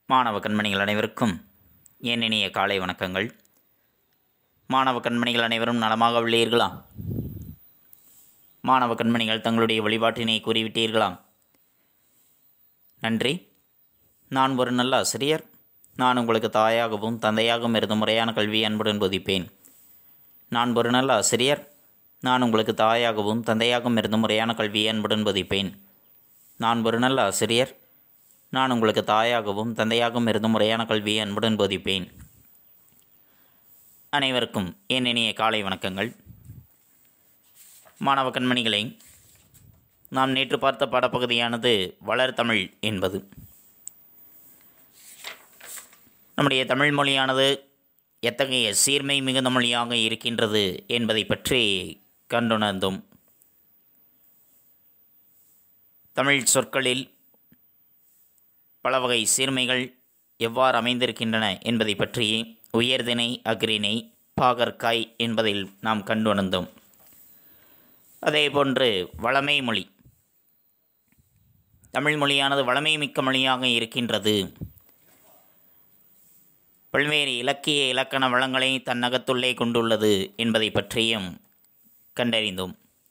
மாணவ கண்மணிகள் அனைவருக்கும் என் இனிய காலை வணக்கங்கள் மாணவ கண்மணிகள் அனைவரும் நலமாக உள்ளீர்களா மாணவ கண்மணிகள் தங்களுடைய வழிபாட்டினை கூறிவிட்டீர்களா நன்றி நான் ஒரு நல்ல ஆசிரியர் நான் உங்களுக்கு தாயாகவும் தந்தையாகவும் இருந்து முறையான கல்வியை அன்புடன் போதிப்பேன் நான் ஒரு நல்ல ஆசிரியர் நான் உங்களுக்கு தாயாகவும் தந்தையாகவும் இருந்து முறையான கல்வியை அன்புடன் போதிப்பேன் நான் ஒரு நல்ல ஆசிரியர் நான் உங்களுக்கு தாயாகவும் தந்தையாகவும் இருந்து முறையான கல்வியை அன்புடன் போதிப்பேன் அனைவருக்கும் என் இனிய காலை வணக்கங்கள் மாணவ கண்மணிகளை நாம் நேற்று பார்த்த பாடப்பகுதியானது வளர் தமிழ் என்பது நம்முடைய தமிழ் மொழியானது எத்தகைய சீர்மை மிகுந்த மொழியாக இருக்கின்றது என்பதை பற்றி கண்டுணர்ந்தோம் தமிழ் சொற்களில் பல வகை சீர்மைகள் எவ்வாறு அமைந்திருக்கின்றன என்பதை பற்றி உயர்திணை அக்ரிணை பாகற்காய் என்பதில் நாம் கண்டுணர்ந்தோம் அதேபோன்று வளமை மொழி தமிழ் மொழியானது வளமை மிக்க மொழியாக இருக்கின்றது பல்வேறு இலக்கிய இலக்கண வளங்களை தன்னகத்துள்ளே கொண்டுள்ளது என்பதை பற்றியும் கண்டறிந்தோம்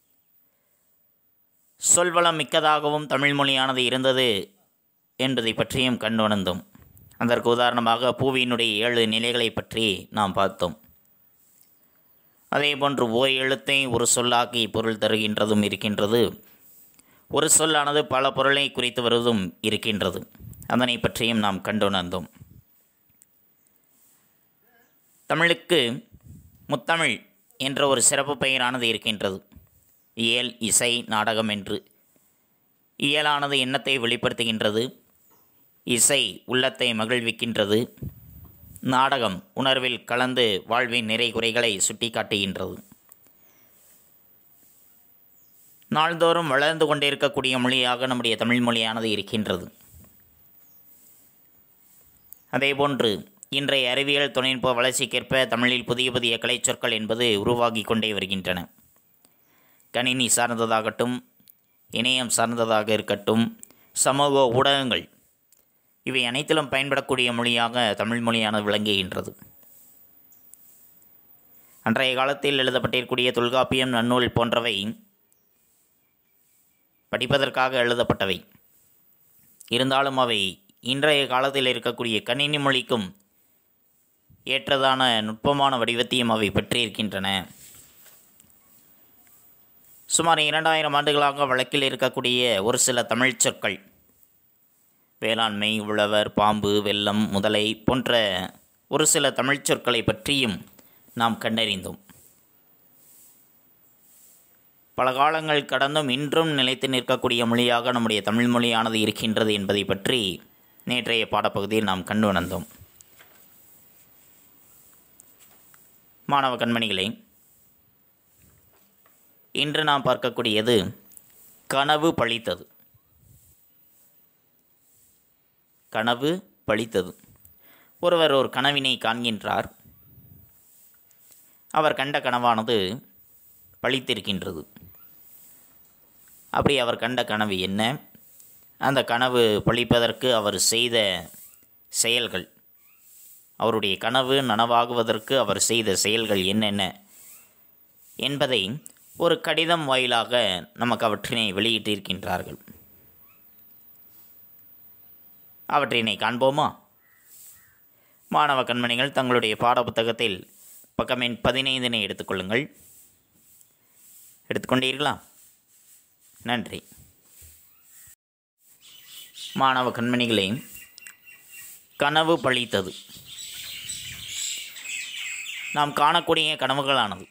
சொல்வளம் மிக்கதாகவும் தமிழ் மொழியானது இருந்தது என்பதை பற்றியும் கண்டுணர்ந்தோம் அதற்கு உதாரணமாக பூவியினுடைய ஏழு நிலைகளை பற்றி நாம் பார்த்தோம் அதேபோன்று ஓர் எழுத்தை ஒரு சொல்லாக்கி பொருள் தருகின்றதும் இருக்கின்றது ஒரு சொல்லானது பல பொருளை குறித்து வருவதும் இருக்கின்றது அதனை பற்றியும் நாம் கண்டுணர்ந்தோம் தமிழுக்கு முத்தமிழ் என்ற ஒரு சிறப்பு பெயரானது இருக்கின்றது இயல் இசை நாடகம் என்று இயலானது எண்ணத்தை வெளிப்படுத்துகின்றது இசை உள்ளத்தை மகிழ்விக்கின்றது நாடகம் உணர்வில் கலந்து வாழ்வின் நிறை குறைகளை சுட்டி காட்டுகின்றது நாள்தோறும் வளர்ந்து கொண்டிருக்கக்கூடிய மொழியாக நம்முடைய தமிழ் மொழியானது இருக்கின்றது அதேபோன்று இன்றைய அறிவியல் தொழில்நுட்ப வளர்ச்சிக்கேற்ப தமிழில் புதிய புதிய கலைச்சொற்கள் என்பது உருவாகி கொண்டே வருகின்றன கணினி சார்ந்ததாகட்டும் இணையம் சார்ந்ததாக இருக்கட்டும் சமூக ஊடகங்கள் இவை அனைத்திலும் பயன்படக்கூடிய மொழியாக தமிழ் மொழியானது விளங்குகின்றது அன்றைய காலத்தில் எழுதப்பட்டிருக்கூடிய தொல்காப்பியம் நன்னூல் போன்றவை படிப்பதற்காக எழுதப்பட்டவை இருந்தாலும் அவை இன்றைய காலத்தில் இருக்கக்கூடிய கணினி மொழிக்கும் ஏற்றதான நுட்பமான வடிவத்தையும் அவை பெற்றிருக்கின்றன சுமார் இரண்டாயிரம் ஆண்டுகளாக வழக்கில் இருக்கக்கூடிய ஒரு சில தமிழ் சொற்கள் வேளாண்மை உழவர் பாம்பு வெள்ளம் முதலை போன்ற ஒரு சில தமிழ்ச் சொற்களை பற்றியும் நாம் கண்டறிந்தோம் பல காலங்கள் கடந்தும் இன்றும் நிலைத்து நிற்கக்கூடிய மொழியாக நம்முடைய தமிழ் மொழியானது இருக்கின்றது என்பதை பற்றி நேற்றைய பாடப்பகுதியில் நாம் கண்டு உணர்ந்தோம் மாணவ கண்மணிகளே இன்று நாம் பார்க்கக்கூடியது கனவு பழித்தது கனவு பழித்தது ஒருவர் ஒரு கனவினை காண்கின்றார் அவர் கண்ட கனவானது பழித்திருக்கின்றது அப்படி அவர் கண்ட கனவு என்ன அந்த கனவு பழிப்பதற்கு அவர் செய்த செயல்கள் அவருடைய கனவு நனவாகுவதற்கு அவர் செய்த செயல்கள் என்னென்ன என்பதை ஒரு கடிதம் வாயிலாக நமக்கு அவற்றினை வெளியிட்டிருக்கின்றார்கள் அவற்றினை காண்போமா மாணவ கண்மணிகள் தங்களுடைய பாடப்புத்தகத்தில் பக்கமெண் பதினைந்தினை எடுத்துக்கொள்ளுங்கள் எடுத்துக்கொண்டீர்களா நன்றி மாணவ கண்மணிகளே கனவு பழித்தது நாம் காணக்கூடிய கனவுகளானது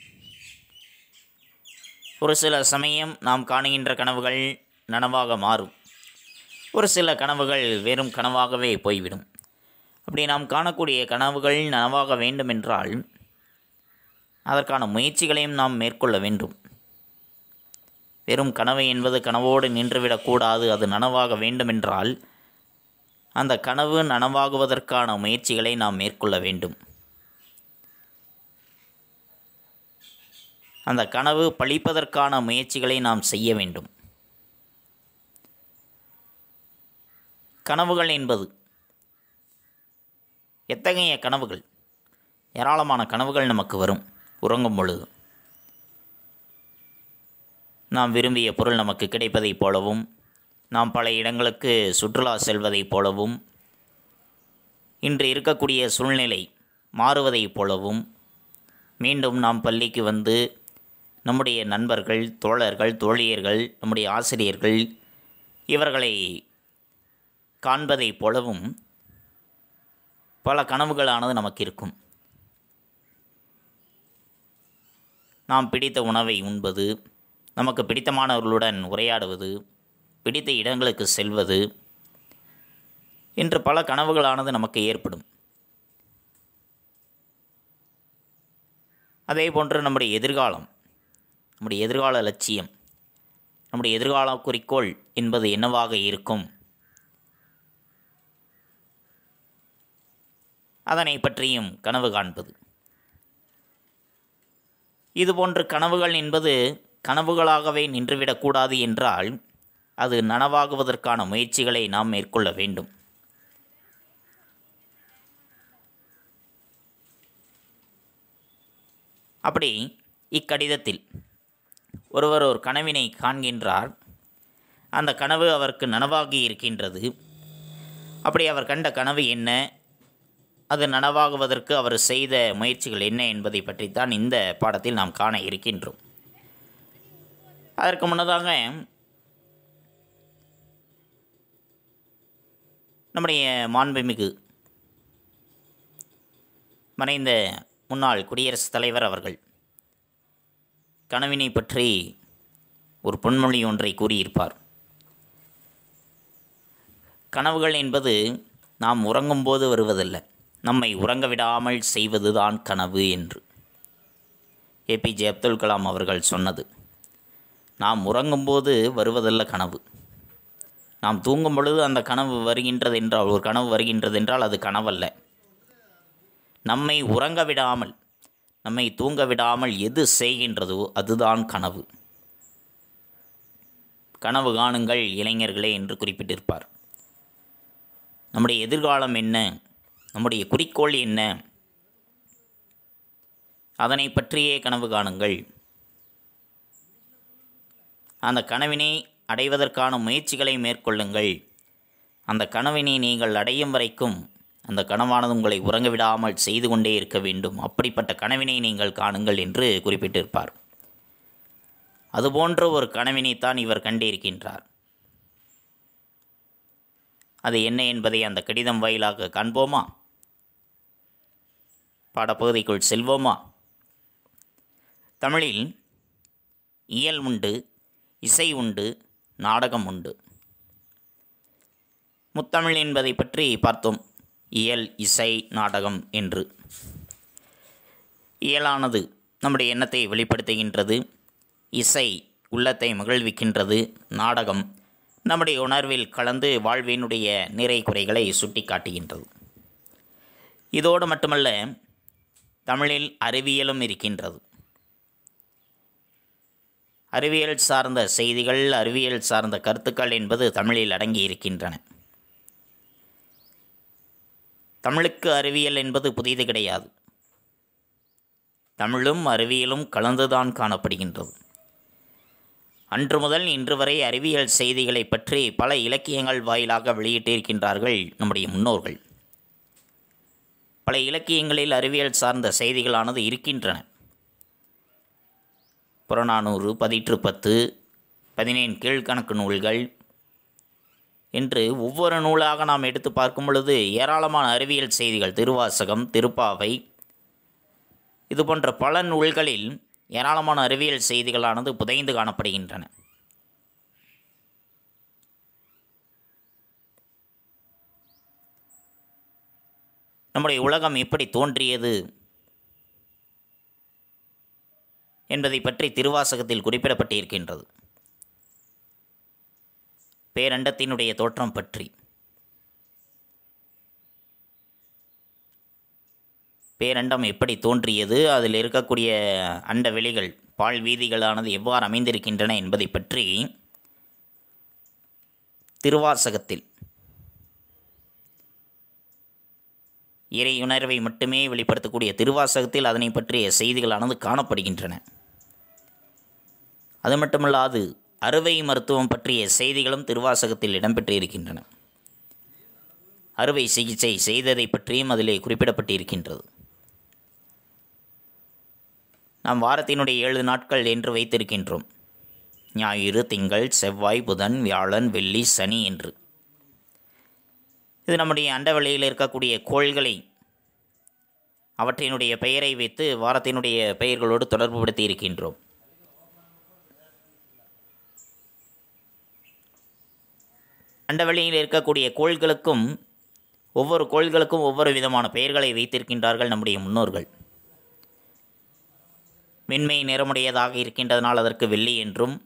ஒரு சில சமயம் நாம் காணுகின்ற கனவுகள் நனவாக மாறும் ஒரு சில கனவுகள் வெறும் கனவாகவே போய்விடும் அப்படி நாம் காணக்கூடிய கனவுகள் நனவாக வேண்டுமென்றால் அதற்கான முயற்சிகளையும் நாம் மேற்கொள்ள வேண்டும் வெறும் கனவு என்பது கனவோடு நின்றுவிடக்கூடாது அது நனவாக வேண்டுமென்றால் அந்த கனவு நனவாகுவதற்கான முயற்சிகளை நாம் மேற்கொள்ள வேண்டும் அந்த கனவு பழிப்பதற்கான முயற்சிகளை நாம் செய்ய வேண்டும் கனவுகள் என்பது எத்தகைய கனவுகள் ஏராளமான கனவுகள் நமக்கு வரும் உறங்கும் பொழுது நாம் விரும்பிய பொருள் நமக்கு கிடைப்பதைப் போலவும் நாம் பல இடங்களுக்கு சுற்றுலா செல்வதைப் போலவும் இன்று இருக்கக்கூடிய சூழ்நிலை மாறுவதைப் போலவும் மீண்டும் நாம் பள்ளிக்கு வந்து நம்முடைய நண்பர்கள் தோழர்கள் தோழியர்கள் நம்முடைய ஆசிரியர்கள் இவர்களை காண்பதைப் போலவும் பல கனவுகளானது நமக்கு இருக்கும் நாம் பிடித்த உணவை உண்பது நமக்கு பிடித்தமானவர்களுடன் உரையாடுவது பிடித்த இடங்களுக்கு செல்வது என்று பல கனவுகளானது நமக்கு ஏற்படும் அதே போன்று நம்முடைய எதிர்காலம் நம்முடைய எதிர்கால லட்சியம் நம்முடைய எதிர்கால குறிக்கோள் என்பது என்னவாக இருக்கும் அதனை பற்றியும் கனவு காண்பது இதுபோன்ற கனவுகள் என்பது கனவுகளாகவே நின்றுவிடக்கூடாது என்றால் அது நனவாகுவதற்கான முயற்சிகளை நாம் மேற்கொள்ள வேண்டும் அப்படி இக்கடிதத்தில் ஒருவர் ஒரு கனவினை காண்கின்றார் அந்த கனவு அவருக்கு நனவாகி இருக்கின்றது அப்படி அவர் கண்ட கனவு என்ன அது நனவாகுவதற்கு அவர் செய்த முயற்சிகள் என்ன என்பதை பற்றித்தான் இந்த பாடத்தில் நாம் காண இருக்கின்றோம் அதற்கு முன்னதாக நம்முடைய மாண்புமிகு மறைந்த முன்னாள் குடியரசுத் தலைவர் அவர்கள் கனவினை பற்றி ஒரு பொன்மொழி ஒன்றை கூறியிருப்பார் கனவுகள் என்பது நாம் உறங்கும்போது வருவதல்ல நம்மை உறங்க விடாமல் செய்வதுதான் கனவு என்று ஏபிஜே அப்துல் கலாம் அவர்கள் சொன்னது நாம் உறங்கும்போது வருவதல்ல கனவு நாம் தூங்கும் பொழுது அந்த கனவு வருகின்றது என்றால் ஒரு கனவு வருகின்றது என்றால் அது கனவல்ல நம்மை உறங்க விடாமல் நம்மை தூங்க விடாமல் எது செய்கின்றதோ அதுதான் கனவு கனவு காணுங்கள் இளைஞர்களே என்று குறிப்பிட்டிருப்பார் நம்முடைய எதிர்காலம் என்ன நம்முடைய குறிக்கோள் என்ன அதனை பற்றியே கனவு காணுங்கள் அந்த கனவினை அடைவதற்கான முயற்சிகளை மேற்கொள்ளுங்கள் அந்த கனவினை நீங்கள் அடையும் வரைக்கும் அந்த கனவானது உங்களை உறங்க விடாமல் செய்து கொண்டே இருக்க வேண்டும் அப்படிப்பட்ட கனவினை நீங்கள் காணுங்கள் என்று குறிப்பிட்டிருப்பார் அதுபோன்ற ஒரு கனவினைத்தான் இவர் கண்டிருக்கின்றார் அது என்ன என்பதை அந்த கடிதம் வாயிலாக காண்போமா பாடப்பகுதிக்குள் செல்வோமா தமிழில் இயல் உண்டு இசை உண்டு நாடகம் உண்டு முத்தமிழ் என்பதை பற்றி பார்த்தோம் இயல் இசை நாடகம் என்று இயலானது நம்முடைய எண்ணத்தை வெளிப்படுத்துகின்றது இசை உள்ளத்தை மகிழ்விக்கின்றது நாடகம் நம்முடைய உணர்வில் கலந்து வாழ்வினுடைய நிறை குறைகளை சுட்டி காட்டுகின்றது இதோடு மட்டுமல்ல தமிழில் அறிவியலும் இருக்கின்றது அறிவியல் சார்ந்த செய்திகள் அறிவியல் சார்ந்த கருத்துக்கள் என்பது தமிழில் அடங்கி இருக்கின்றன தமிழுக்கு அறிவியல் என்பது புதிது கிடையாது தமிழும் அறிவியலும் கலந்துதான் காணப்படுகின்றது அன்று முதல் இன்று வரை அறிவியல் செய்திகளை பற்றி பல இலக்கியங்கள் வாயிலாக வெளியிட்டிருக்கின்றார்கள் நம்முடைய முன்னோர்கள் பல இலக்கியங்களில் அறிவியல் சார்ந்த செய்திகளானது இருக்கின்றன புறநானூறு பதிற்று பத்து பதினேழு கீழ்கணக்கு நூல்கள் என்று ஒவ்வொரு நூலாக நாம் எடுத்து பார்க்கும் பொழுது ஏராளமான அறிவியல் செய்திகள் திருவாசகம் திருப்பாவை இது போன்ற பல நூல்களில் ஏராளமான அறிவியல் செய்திகளானது புதைந்து காணப்படுகின்றன நம்முடைய உலகம் எப்படி தோன்றியது என்பதை பற்றி திருவாசகத்தில் குறிப்பிடப்பட்டிருக்கின்றது பேரண்டத்தினுடைய தோற்றம் பற்றி பேரண்டம் எப்படி தோன்றியது அதில் இருக்கக்கூடிய அண்ட வெளிகள் பால் வீதிகளானது எவ்வாறு அமைந்திருக்கின்றன என்பதை பற்றி திருவாசகத்தில் இறையுணர்வை மட்டுமே வெளிப்படுத்தக்கூடிய திருவாசகத்தில் அதனை பற்றிய செய்திகளானது காணப்படுகின்றன அது மட்டுமல்லாது அறுவை மருத்துவம் பற்றிய செய்திகளும் திருவாசகத்தில் இடம்பெற்றிருக்கின்றன அறுவை சிகிச்சை செய்ததை பற்றியும் அதிலே குறிப்பிடப்பட்டிருக்கின்றது நாம் வாரத்தினுடைய ஏழு நாட்கள் என்று வைத்திருக்கின்றோம் ஞாயிறு திங்கள் செவ்வாய் புதன் வியாழன் வெள்ளி சனி என்று இது நம்முடைய அண்டவெளியில் இருக்கக்கூடிய கோள்களை அவற்றினுடைய பெயரை வைத்து வாரத்தினுடைய பெயர்களோடு தொடர்புபடுத்தி இருக்கின்றோம் அண்டவெளியில் இருக்கக்கூடிய கோள்களுக்கும் ஒவ்வொரு கோள்களுக்கும் ஒவ்வொரு விதமான பெயர்களை வைத்திருக்கின்றார்கள் நம்முடைய முன்னோர்கள் மென்மை நிறமுடையதாக இருக்கின்றதனால் அதற்கு வெள்ளி என்றும்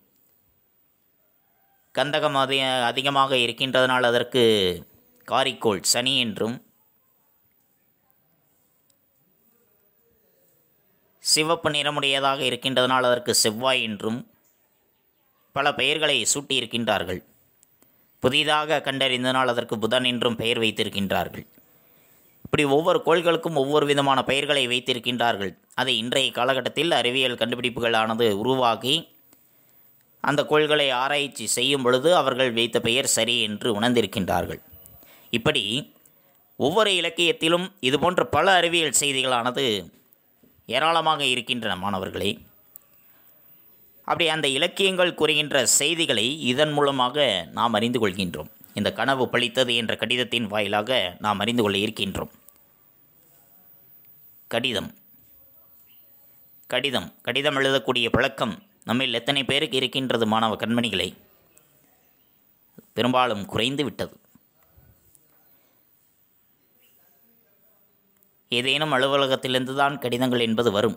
கந்தகம் அதிக அதிகமாக இருக்கின்றதனால் அதற்கு காரிக்கோள் சனி என்றும் சிவப்பு நிறமுடையதாக இருக்கின்றதனால் அதற்கு செவ்வாய் என்றும் பல பெயர்களை சூட்டியிருக்கின்றார்கள் புதிதாக கண்டறிந்தனால் அதற்கு புதன் என்றும் பெயர் வைத்திருக்கின்றார்கள் இப்படி ஒவ்வொரு கோள்களுக்கும் ஒவ்வொரு விதமான பெயர்களை வைத்திருக்கின்றார்கள் அதை இன்றைய காலகட்டத்தில் அறிவியல் கண்டுபிடிப்புகளானது உருவாக்கி அந்த கோள்களை ஆராய்ச்சி செய்யும் பொழுது அவர்கள் வைத்த பெயர் சரி என்று உணர்ந்திருக்கின்றார்கள் இப்படி ஒவ்வொரு இலக்கியத்திலும் இதுபோன்ற பல அறிவியல் செய்திகளானது ஏராளமாக இருக்கின்றன மாணவர்களே அப்படி அந்த இலக்கியங்கள் கூறுகின்ற செய்திகளை இதன் மூலமாக நாம் அறிந்து கொள்கின்றோம் இந்த கனவு பழித்தது என்ற கடிதத்தின் வாயிலாக நாம் அறிந்து கொள்ள இருக்கின்றோம் கடிதம் கடிதம் கடிதம் எழுதக்கூடிய பழக்கம் நம்மில் எத்தனை பேருக்கு இருக்கின்றது மாணவ கண்மணிகளை பெரும்பாலும் குறைந்து விட்டது ஏதேனும் அலுவலகத்திலிருந்து தான் கடிதங்கள் என்பது வரும்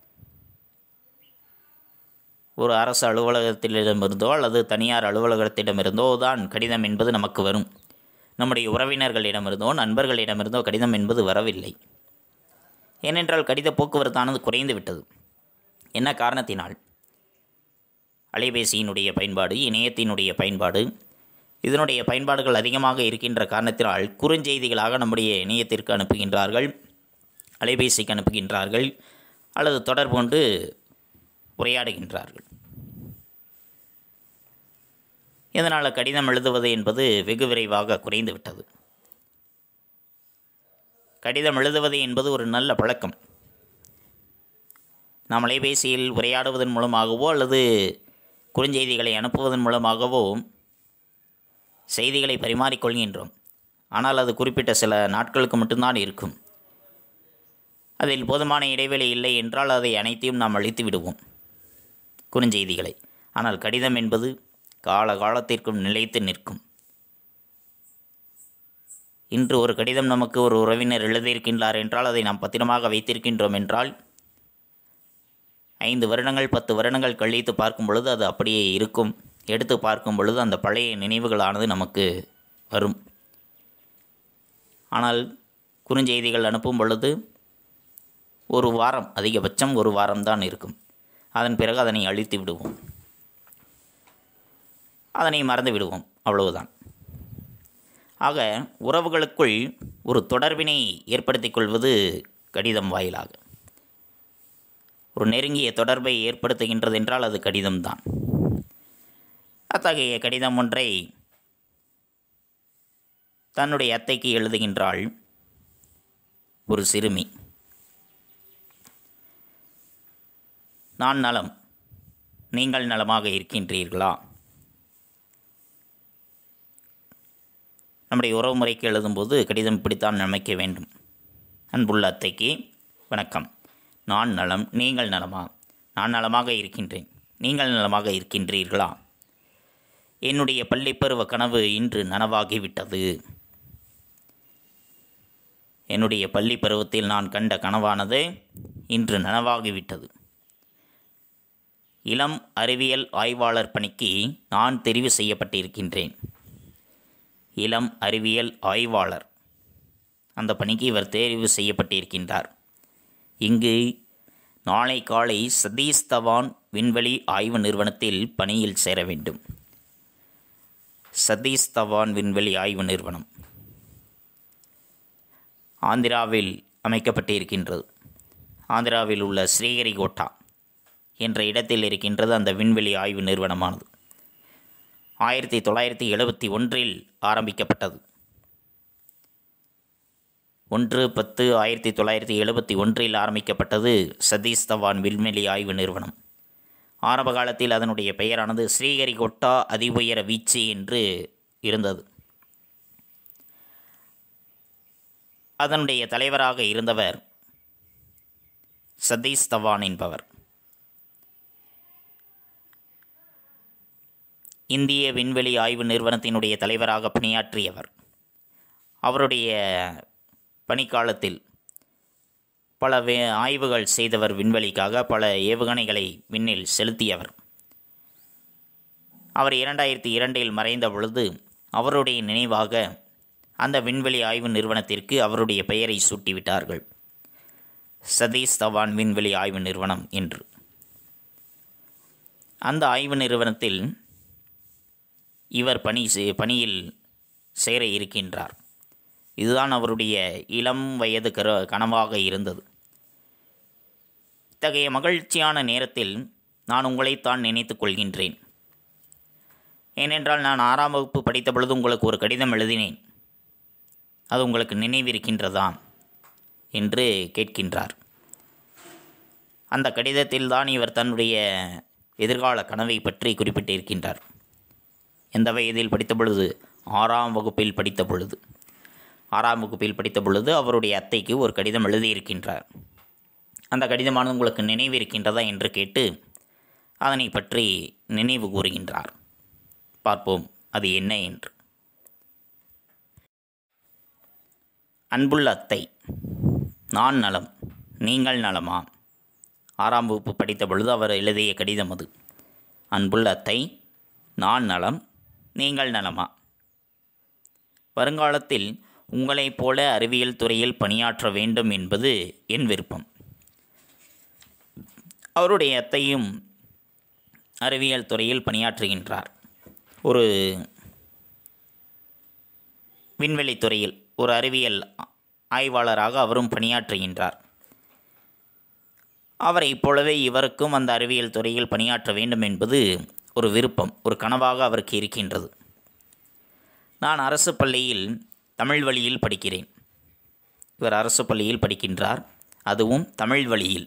ஒரு அரசு அலுவலகத்திடமிருந்தோ அல்லது தனியார் அலுவலகத்திடமிருந்தோ தான் கடிதம் என்பது நமக்கு வரும் நம்முடைய உறவினர்களிடமிருந்தோ நண்பர்களிடமிருந்தோ கடிதம் என்பது வரவில்லை ஏனென்றால் கடித போக்குவரத்தானது குறைந்து விட்டது என்ன காரணத்தினால் அலைபேசியினுடைய பயன்பாடு இணையத்தினுடைய பயன்பாடு இதனுடைய பயன்பாடுகள் அதிகமாக இருக்கின்ற காரணத்தினால் குறுஞ்செய்திகளாக நம்முடைய இணையத்திற்கு அனுப்புகின்றார்கள் அலைபேசிக்கு அனுப்புகின்றார்கள் அல்லது தொடர்பு கொண்டு உரையாடுகின்றார்கள் இதனால் கடிதம் எழுதுவது என்பது வெகு விரைவாக குறைந்து விட்டது கடிதம் எழுதுவது என்பது ஒரு நல்ல பழக்கம் நாம் அலைபேசியில் உரையாடுவதன் மூலமாகவோ அல்லது குறுஞ்செய்திகளை அனுப்புவதன் மூலமாகவோ செய்திகளை பரிமாறிக்கொள்கின்றோம் ஆனால் அது குறிப்பிட்ட சில நாட்களுக்கு மட்டும்தான் இருக்கும் அதில் போதுமான இடைவெளி இல்லை என்றால் அதை அனைத்தையும் நாம் அழித்து விடுவோம் குறுஞ்செய்திகளை ஆனால் கடிதம் என்பது கால காலத்திற்கும் நிலைத்து நிற்கும் இன்று ஒரு கடிதம் நமக்கு ஒரு உறவினர் எழுதியிருக்கின்றார் என்றால் அதை நாம் பத்திரமாக வைத்திருக்கின்றோம் என்றால் ஐந்து வருடங்கள் பத்து வருடங்கள் கழித்து பார்க்கும் பொழுது அது அப்படியே இருக்கும் எடுத்து பார்க்கும் பொழுது அந்த பழைய நினைவுகளானது நமக்கு வரும் ஆனால் குறுஞ்செய்திகள் அனுப்பும் பொழுது ஒரு வாரம் அதிகபட்சம் ஒரு வாரம்தான் இருக்கும் அதன் பிறகு அதனை அழித்து விடுவோம் அதனை மறந்து விடுவோம் அவ்வளவுதான் ஆக உறவுகளுக்குள் ஒரு தொடர்பினை ஏற்படுத்திக் கொள்வது கடிதம் வாயிலாக ஒரு நெருங்கிய தொடர்பை ஏற்படுத்துகின்றது என்றால் அது கடிதம்தான் அத்தகைய கடிதம் ஒன்றை தன்னுடைய அத்தைக்கு எழுதுகின்றாள் ஒரு சிறுமி நான் நலம் நீங்கள் நலமாக இருக்கின்றீர்களா நம்முடைய உறவுமுறைக்கு எழுதும்போது கடிதம் இப்படித்தான் அமைக்க வேண்டும் அன்புள்ள அத்தைக்கு வணக்கம் நான் நலம் நீங்கள் நலமா நான் நலமாக இருக்கின்றேன் நீங்கள் நலமாக இருக்கின்றீர்களா என்னுடைய பள்ளிப்பருவ கனவு இன்று நனவாகிவிட்டது என்னுடைய பள்ளி பருவத்தில் நான் கண்ட கனவானது இன்று நனவாகிவிட்டது இளம் அறிவியல் ஆய்வாளர் பணிக்கு நான் தெரிவு செய்யப்பட்டிருக்கின்றேன் இளம் அறிவியல் ஆய்வாளர் அந்த பணிக்கு இவர் தேர்வு செய்யப்பட்டிருக்கின்றார் இங்கு நாளை காலை சதீஷ் தவான் விண்வெளி ஆய்வு நிறுவனத்தில் பணியில் சேர வேண்டும் சதீஷ் தவான் விண்வெளி ஆய்வு நிறுவனம் ஆந்திராவில் அமைக்கப்பட்டு இருக்கின்றது ஆந்திராவில் உள்ள ஸ்ரீஹரிகோட்டா என்ற இடத்தில் இருக்கின்றது அந்த விண்வெளி ஆய்வு நிறுவனமானது ஆயிரத்தி தொள்ளாயிரத்தி எழுபத்தி ஒன்றில் ஆரம்பிக்கப்பட்டது ஒன்று பத்து ஆயிரத்தி தொள்ளாயிரத்தி எழுபத்தி ஒன்றில் ஆரம்பிக்கப்பட்டது சதீஷ் தவான் விண்வெளி ஆய்வு நிறுவனம் ஆரம்ப காலத்தில் அதனுடைய பெயரானது ஸ்ரீஹரிகோட்டா அதி உயர வீச்சு என்று இருந்தது அதனுடைய தலைவராக இருந்தவர் சதீஷ் தவான் என்பவர் இந்திய விண்வெளி ஆய்வு நிறுவனத்தினுடைய தலைவராக பணியாற்றியவர் அவருடைய பணிக்காலத்தில் பல வே ஆய்வுகள் செய்தவர் விண்வெளிக்காக பல ஏவுகணைகளை விண்ணில் செலுத்தியவர் அவர் இரண்டாயிரத்தி இரண்டில் மறைந்த பொழுது அவருடைய நினைவாக அந்த விண்வெளி ஆய்வு நிறுவனத்திற்கு அவருடைய பெயரை சூட்டிவிட்டார்கள் சதீஷ் தவான் விண்வெளி ஆய்வு நிறுவனம் என்று அந்த ஆய்வு நிறுவனத்தில் இவர் பணி செய்- பணியில் சேர இருக்கின்றார் இதுதான் அவருடைய இளம் வயது கரு கனவாக இருந்தது இத்தகைய மகிழ்ச்சியான நேரத்தில் நான் உங்களைத்தான் நினைத்துக் கொள்கின்றேன் ஏனென்றால் நான் ஆறாம் வகுப்பு படித்த பொழுது உங்களுக்கு ஒரு கடிதம் எழுதினேன் அது உங்களுக்கு நினைவிருக்கின்றதா என்று கேட்கின்றார் அந்த கடிதத்தில் தான் இவர் தன்னுடைய எதிர்கால கனவை பற்றி குறிப்பிட்டிருக்கின்றார் எந்த வயதில் படித்த பொழுது ஆறாம் வகுப்பில் படித்த பொழுது ஆறாம் வகுப்பில் படித்த பொழுது அவருடைய அத்தைக்கு ஒரு கடிதம் எழுதியிருக்கின்றார் அந்த கடிதமானது உங்களுக்கு நினைவிருக்கின்றதா என்று கேட்டு அதனை பற்றி நினைவு கூறுகின்றார் பார்ப்போம் அது என்ன என்று அன்புள்ள அத்தை நான் நலம் நீங்கள் நலமா ஆறாம் வகுப்பு படித்த பொழுது அவர் எழுதிய கடிதம் அது அன்புள்ள அத்தை நான் நலம் நீங்கள் நலமா வருங்காலத்தில் உங்களைப் போல அறிவியல் துறையில் பணியாற்ற வேண்டும் என்பது என் விருப்பம் அவருடைய அத்தையும் அறிவியல் துறையில் பணியாற்றுகின்றார் ஒரு விண்வெளி துறையில் ஒரு அறிவியல் ஆய்வாளராக அவரும் பணியாற்றுகின்றார் அவரைப் போலவே இவருக்கும் அந்த அறிவியல் துறையில் பணியாற்ற வேண்டும் என்பது ஒரு விருப்பம் ஒரு கனவாக அவருக்கு இருக்கின்றது நான் அரசு பள்ளியில் தமிழ் வழியில் படிக்கிறேன் இவர் அரசு பள்ளியில் படிக்கின்றார் அதுவும் தமிழ் வழியில்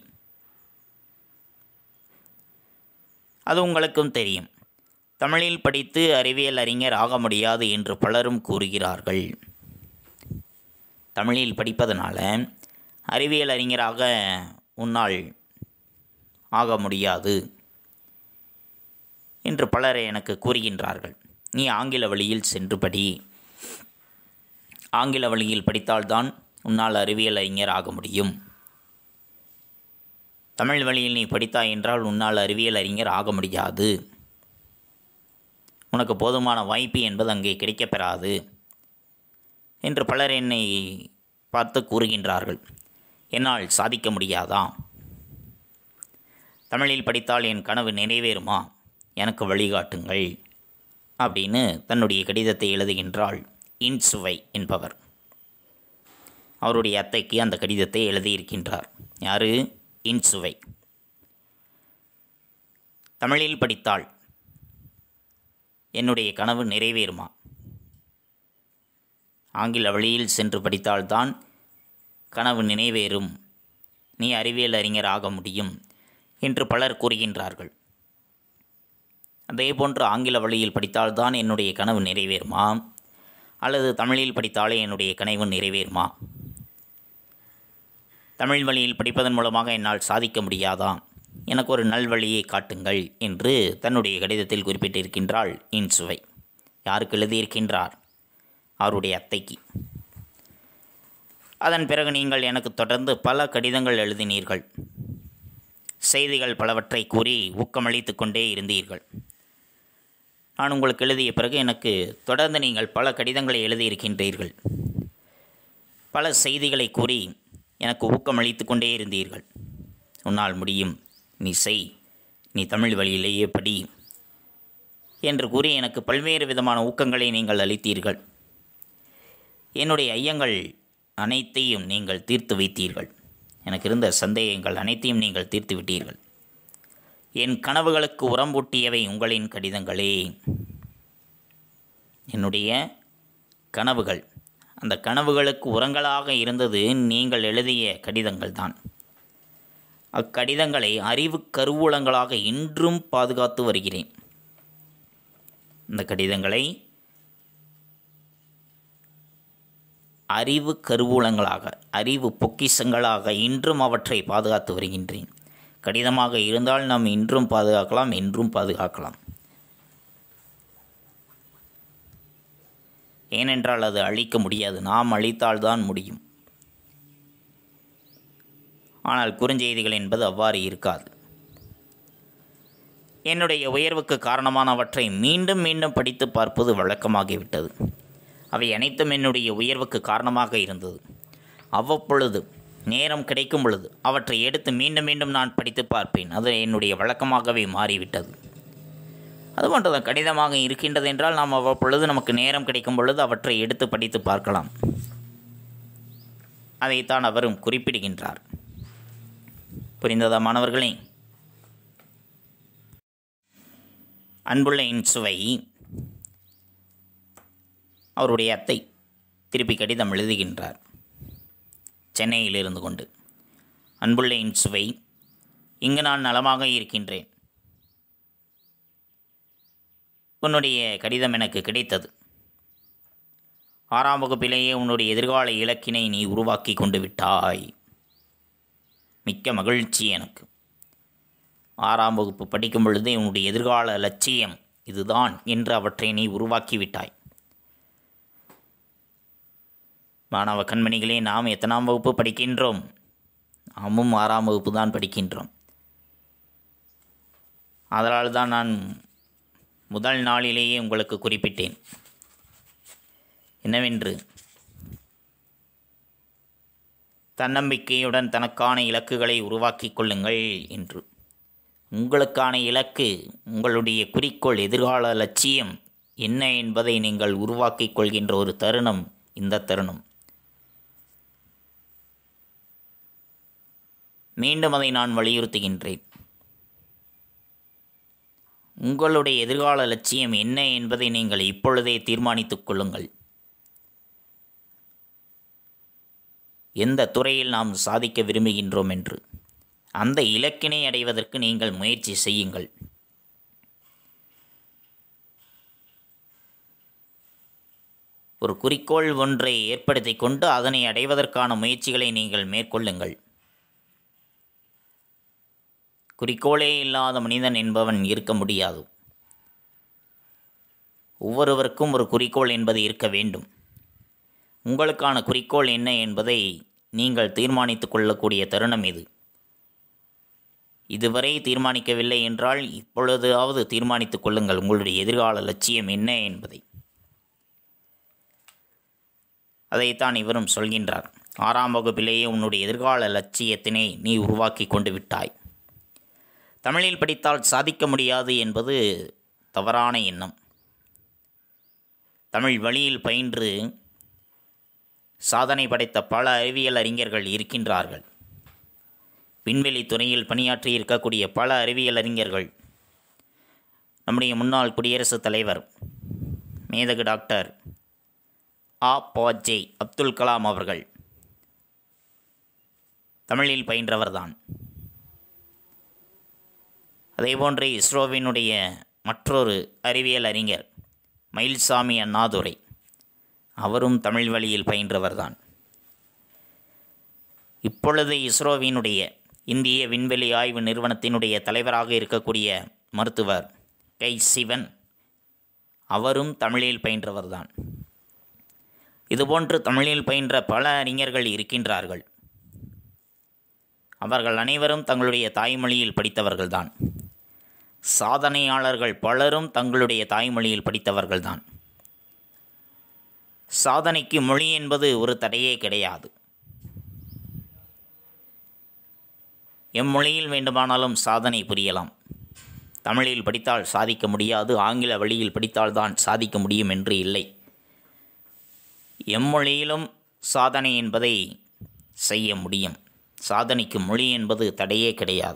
அது உங்களுக்கும் தெரியும் தமிழில் படித்து அறிவியல் அறிஞர் ஆக முடியாது என்று பலரும் கூறுகிறார்கள் தமிழில் படிப்பதனால அறிவியல் அறிஞராக உன்னால் ஆக முடியாது என்று பலர் எனக்கு கூறுகின்றார்கள் நீ ஆங்கில வழியில் சென்று படி ஆங்கில வழியில் படித்தால்தான் உன்னால் அறிவியல் அறிஞர் ஆக முடியும் தமிழ் வழியில் நீ படித்தாய் என்றால் உன்னால் அறிவியல் அறிஞர் ஆக முடியாது உனக்கு போதுமான வாய்ப்பு என்பது அங்கே கிடைக்கப்பெறாது என்று பலர் என்னை பார்த்து கூறுகின்றார்கள் என்னால் சாதிக்க முடியாதா தமிழில் படித்தால் என் கனவு நிறைவேறுமா எனக்கு வழிகாட்டுங்கள் அப்படின்னு தன்னுடைய கடிதத்தை எழுதுகின்றாள் இன்சுவை என்பவர் அவருடைய அத்தைக்கு அந்த கடிதத்தை எழுதியிருக்கின்றார் யாரு இன்சுவை தமிழில் படித்தால் என்னுடைய கனவு நிறைவேறுமா ஆங்கில வழியில் சென்று படித்தால்தான் கனவு நினைவேறும் நீ அறிவியல் அறிஞர் ஆக முடியும் என்று பலர் கூறுகின்றார்கள் அதே போன்று ஆங்கில வழியில் படித்தால்தான் என்னுடைய கனவு நிறைவேறுமா அல்லது தமிழில் படித்தாலே என்னுடைய கனவு நிறைவேறுமா தமிழ் வழியில் படிப்பதன் மூலமாக என்னால் சாதிக்க முடியாதா எனக்கு ஒரு நல்வழியை காட்டுங்கள் என்று தன்னுடைய கடிதத்தில் குறிப்பிட்டிருக்கின்றாள் இன்சுவை யாருக்கு எழுதியிருக்கின்றார் அவருடைய அத்தைக்கு அதன் பிறகு நீங்கள் எனக்கு தொடர்ந்து பல கடிதங்கள் எழுதினீர்கள் செய்திகள் பலவற்றை கூறி ஊக்கமளித்து கொண்டே இருந்தீர்கள் நான் உங்களுக்கு எழுதிய பிறகு எனக்கு தொடர்ந்து நீங்கள் பல கடிதங்களை எழுதியிருக்கின்றீர்கள் பல செய்திகளை கூறி எனக்கு ஊக்கமளித்து கொண்டே இருந்தீர்கள் உன்னால் முடியும் நீ செய் நீ தமிழ் வழியிலேயே படி என்று கூறி எனக்கு பல்வேறு விதமான ஊக்கங்களை நீங்கள் அளித்தீர்கள் என்னுடைய ஐயங்கள் அனைத்தையும் நீங்கள் தீர்த்து வைத்தீர்கள் எனக்கு இருந்த சந்தேகங்கள் அனைத்தையும் நீங்கள் தீர்த்து விட்டீர்கள் என் கனவுகளுக்கு உரம்பூட்டியவை உங்களின் கடிதங்களே என்னுடைய கனவுகள் அந்த கனவுகளுக்கு உரங்களாக இருந்தது நீங்கள் எழுதிய கடிதங்கள் தான் அக்கடிதங்களை அறிவு கருவூலங்களாக இன்றும் பாதுகாத்து வருகிறேன் இந்த கடிதங்களை அறிவு கருவூலங்களாக அறிவு பொக்கிஷங்களாக இன்றும் அவற்றை பாதுகாத்து வருகின்றேன் கடிதமாக இருந்தால் நாம் இன்றும் பாதுகாக்கலாம் என்றும் பாதுகாக்கலாம் ஏனென்றால் அது அழிக்க முடியாது நாம் அழித்தால்தான் முடியும் ஆனால் குறுஞ்செய்திகள் என்பது அவ்வாறு இருக்காது என்னுடைய உயர்வுக்கு காரணமானவற்றை மீண்டும் மீண்டும் படித்து பார்ப்பது வழக்கமாகிவிட்டது அவை அனைத்தும் என்னுடைய உயர்வுக்கு காரணமாக இருந்தது அவ்வப்பொழுது நேரம் கிடைக்கும் பொழுது அவற்றை எடுத்து மீண்டும் மீண்டும் நான் படித்து பார்ப்பேன் அது என்னுடைய வழக்கமாகவே மாறிவிட்டது அதுபோன்றுதான் கடிதமாக இருக்கின்றது என்றால் நாம் அவ்வப்பொழுது நமக்கு நேரம் கிடைக்கும் பொழுது அவற்றை எடுத்து படித்து பார்க்கலாம் அதைத்தான் அவரும் குறிப்பிடுகின்றார் புரிந்ததா மாணவர்களே அன்புள்ள இன்சுவை அவருடைய அத்தை திருப்பி கடிதம் எழுதுகின்றார் சென்னையில் இருந்து கொண்டு அன்புள்ள இன்சுவை இங்கு நான் நலமாக இருக்கின்றேன் உன்னுடைய கடிதம் எனக்கு கிடைத்தது ஆறாம் வகுப்பிலேயே உன்னுடைய எதிர்கால இலக்கினை நீ உருவாக்கி கொண்டு விட்டாய் மிக்க மகிழ்ச்சி எனக்கு ஆறாம் வகுப்பு படிக்கும் பொழுதே உன்னுடைய எதிர்கால லட்சியம் இதுதான் என்று அவற்றை நீ உருவாக்கி விட்டாய் மாணவ கண்மணிகளே நாம் எத்தனாம் வகுப்பு படிக்கின்றோம் நாமும் ஆறாம் வகுப்பு தான் படிக்கின்றோம் அதனால் தான் நான் முதல் நாளிலேயே உங்களுக்கு குறிப்பிட்டேன் என்னவென்று தன்னம்பிக்கையுடன் தனக்கான இலக்குகளை உருவாக்கிக் கொள்ளுங்கள் என்று உங்களுக்கான இலக்கு உங்களுடைய குறிக்கோள் எதிர்கால லட்சியம் என்ன என்பதை நீங்கள் உருவாக்கிக் கொள்கின்ற ஒரு தருணம் இந்த தருணம் மீண்டும் அதை நான் வலியுறுத்துகின்றேன் உங்களுடைய எதிர்கால லட்சியம் என்ன என்பதை நீங்கள் இப்பொழுதே தீர்மானித்துக் கொள்ளுங்கள் எந்த துறையில் நாம் சாதிக்க விரும்புகின்றோம் என்று அந்த இலக்கினை அடைவதற்கு நீங்கள் முயற்சி செய்யுங்கள் ஒரு குறிக்கோள் ஒன்றை ஏற்படுத்தி கொண்டு அதனை அடைவதற்கான முயற்சிகளை நீங்கள் மேற்கொள்ளுங்கள் குறிக்கோளே இல்லாத மனிதன் என்பவன் இருக்க முடியாது ஒவ்வொருவருக்கும் ஒரு குறிக்கோள் என்பது இருக்க வேண்டும் உங்களுக்கான குறிக்கோள் என்ன என்பதை நீங்கள் தீர்மானித்துக் கொள்ளக்கூடிய தருணம் இது இதுவரை தீர்மானிக்கவில்லை என்றால் இப்பொழுதாவது தீர்மானித்துக் கொள்ளுங்கள் உங்களுடைய எதிர்கால லட்சியம் என்ன என்பதை அதைத்தான் இவரும் சொல்கின்றார் ஆறாம் வகுப்பிலேயே உன்னுடைய எதிர்கால லட்சியத்தினை நீ உருவாக்கி கொண்டு விட்டாய் தமிழில் படித்தால் சாதிக்க முடியாது என்பது தவறான எண்ணம் தமிழ் வழியில் பயின்று சாதனை படைத்த பல அறிவியல் அறிஞர்கள் இருக்கின்றார்கள் விண்வெளி துறையில் பணியாற்றி இருக்கக்கூடிய பல அறிவியல் அறிஞர்கள் நம்முடைய முன்னாள் குடியரசுத் தலைவர் மேதகு டாக்டர் ஆ பாஜே அப்துல் கலாம் அவர்கள் தமிழில் பயின்றவர்தான் அதேபோன்று இஸ்ரோவினுடைய மற்றொரு அறிவியல் அறிஞர் மயில்சாமி அண்ணாதுரை அவரும் தமிழ் வழியில் பயின்றவர்தான் இப்பொழுது இஸ்ரோவினுடைய இந்திய விண்வெளி ஆய்வு நிறுவனத்தினுடைய தலைவராக இருக்கக்கூடிய மருத்துவர் கை சிவன் அவரும் தமிழில் பயின்றவர்தான் இதுபோன்று தமிழில் பயின்ற பல அறிஞர்கள் இருக்கின்றார்கள் அவர்கள் அனைவரும் தங்களுடைய தாய்மொழியில் படித்தவர்கள்தான் சாதனையாளர்கள் பலரும் தங்களுடைய தாய்மொழியில் படித்தவர்கள்தான் சாதனைக்கு மொழி என்பது ஒரு தடையே கிடையாது எம்மொழியில் வேண்டுமானாலும் சாதனை புரியலாம் தமிழில் படித்தால் சாதிக்க முடியாது ஆங்கில வழியில் படித்தால்தான் சாதிக்க முடியும் என்று இல்லை எம்மொழியிலும் சாதனை என்பதை செய்ய முடியும் சாதனைக்கு மொழி என்பது தடையே கிடையாது